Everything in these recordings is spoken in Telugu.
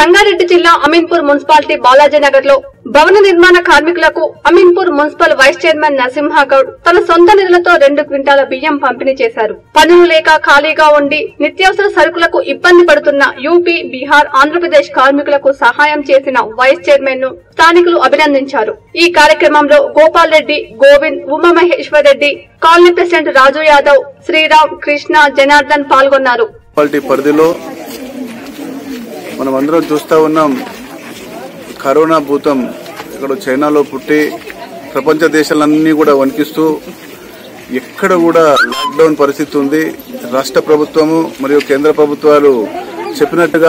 సంగారెడ్డి జిల్లా అమీన్పూర్ మున్సిపాలిటీ బాలాజీనగర్ లో భవన నిర్మాణ కార్మికులకు Ameenpur municipal vice chairman Narasimha Goud తన సొంత నిధులతో రెండు క్వింటాల బియ్యం పంపిణీ చేశారు పనులు లేక ఖాళీగా ఉండి నిత్యావసర సరుకులకు ఇబ్బంది పడుతున్న యూపీ బీహార్ ఆంధ్రప్రదేశ్ కార్మికులకు సహాయం చేసిన వైస్ చైర్మన్ ను స్థానికులు అభినందించారు ఈ కార్యక్రమంలో గోపాల్ రెడ్డి గోవింద్ ఉమామహేశ్వర్ రెడ్డి కాలనీ ప్రెసిడెంట్ రాజు యాదవ్ శ్రీరామ్ కృష్ణ జనార్దన్ పాల్గొన్నారు మున్సిపాలిటీ పరిధిలో మనం అందరం చూస్తూ ఉన్నాం కరోనా భూతం ఇక్కడ చైనాలో పుట్టి ప్రపంచ దేశాలన్నీ కూడా వణికిస్తూ ఎక్కడ కూడా లాక్డౌన్ పరిస్థితి ఉంది రాష్ట్ర ప్రభుత్వము మరియు కేంద్ర ప్రభుత్వాలు చెప్పినట్టుగా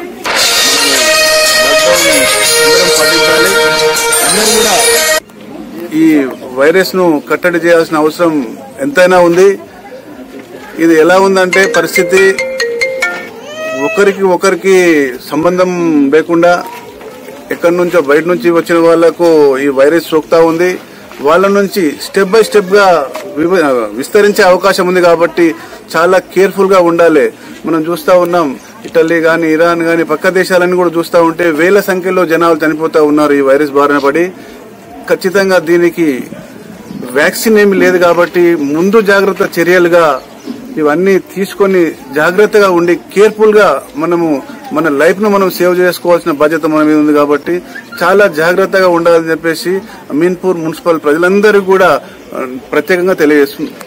లాక్డౌన్ అందరం పాటించాలి అందరం కూడా ఈ వైరస్ ను కట్టడి చేయాల్సిన అవసరం ఎంతైనా ఉంది ఇది ఎలా ఉందంటే పరిస్థితి ఒకరికి ఒకరికి సంబంధం లేకుండా ఎక్కడి నుంచో బయట నుంచి వచ్చిన వాళ్లకు ఈ వైరస్ సోకుతా ఉంది వాళ్ళ నుంచి స్టెప్ బై స్టెప్ గా వివ- విస్తరించే అవకాశం ఉంది కాబట్టి చాలా కేర్ఫుల్ గా ఉండాలి మనం చూస్తా ఉన్నాం ఇటలీ గాని ఇరాన్ గాని పక్క దేశాలన్నీ కూడా చూస్తా ఉంటే వేల సంఖ్యలో జనాలు చనిపోతా ఉన్నారు ఈ వైరస్ బారిన పడి ఖచ్చితంగా దీనికి వ్యాక్సిన్ ఏమి లేదు కాబట్టి ముందు జాగ్రత్త చర్యలుగా ఇవన్నీ తీసుకొని జాగ్రత్తగా ఉండి కేర్ఫుల్ గా మనము మన లైఫ్ ను మనం సేవ్ చేసుకోవాల్సిన బాధ్యత మన మీద ఉంది కాబట్టి చాలా జాగ్రత్తగా ఉండాలని చెప్పేసి అమీన్పూర్ మున్సిపల్ ప్రజలందరూ కూడా ఆ, ప్రత్యేకంగా తెలియజేస్తుంది